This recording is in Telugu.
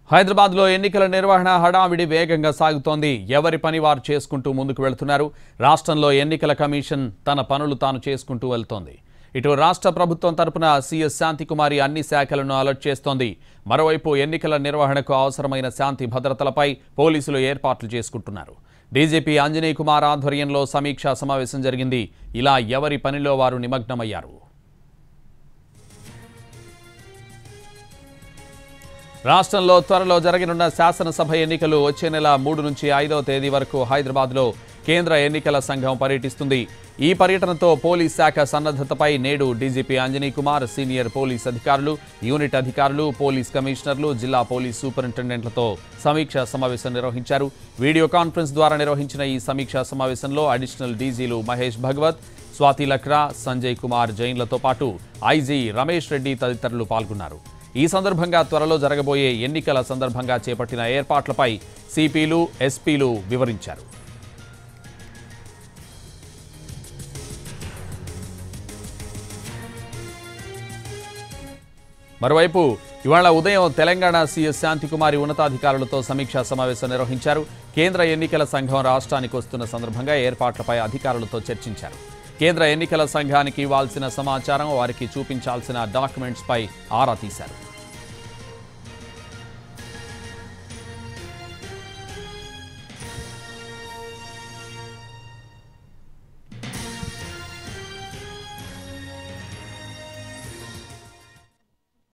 హైదరాబాద్లో ఎన్నికల నిర్వహణ హడావిడి వేగంగా సాగుతోంది ఎవరి పని వారు చేసుకుంటూ ముందుకు వెళ్తున్నారు రాష్ట్రంలో ఎన్నికల కమిషన్ తన పనులు తాను చేసుకుంటూ వెళ్తోంది ఇటు రాష్ట్ర ప్రభుత్వం తరపున సీఎస్ శాంతికుమారి అన్ని శాఖలను అలర్ట్ చేస్తోంది మరోవైపు ఎన్నికల నిర్వహణకు అవసరమైన శాంతి భద్రతలపై పోలీసులు ఏర్పాట్లు చేసుకుంటున్నారు డీజీపీ ఆంజనేయ కుమార్ ఆధ్వర్యంలో సమీక్షా సమావేశం జరిగింది ఇలా ఎవరి పనిలో వారు నిమగ్నమయ్యారు రాష్ట్రంలో త్వరలో జరగనున్న శాసనసభ ఎన్నికలు వచ్చే నెల మూడు నుంచి ఐదవ తేదీ వరకు హైదరాబాద్లో కేంద్ర ఎన్నికల సంఘం పర్యటిస్తుంది ఈ పర్యటనతో పోలీస్ శాఖ సన్నద్ధతపై నేడు DGP Anjani Kumar senior police అధికారులు యూనిట్ అధికారులు పోలీస్ కమిషనర్లు జిల్లా పోలీస్ సూపరింటెండెంట్లతో సమీక్షా సమావేశం నిర్వహించారు వీడియో కాన్ఫరెన్స్ ద్వారా నిర్వహించిన ఈ సమీక్షా సమావేశంలో అడిషనల్ డీజీలు మహేష్ భగవత్ స్వాతి లక్రా సంజయ్ కుమార్ జైన్లతో పాటు ఐజీ రమేష్ రెడ్డి తదితరులు పాల్గొన్నారు ఈ సందర్భంగా త్వరలో జరగబోయే ఎన్నికల సందర్భంగా చేపట్టిన ఏర్పాట్లపై సిపిలు ఎస్పీలు వివరించారు మరోవైపు ఇవాళ ఉదయం తెలంగాణ సీఎస్ శాంతికుమారి ఉన్నతాధికారులతో సమీక్షా సమావేశం నిర్వహించారు కేంద్ర ఎన్నికల సంఘం రాష్ట్రానికి వస్తున్న సందర్భంగా ఏర్పాట్లపై అధికారులతో చర్చించారు కేంద్ర ఎన్నికల సంఘానికి ఇవ్వాల్సిన సమాచారం వారికి చూపించాల్సిన డాక్యుమెంట్స్పై ఆరా తీశారు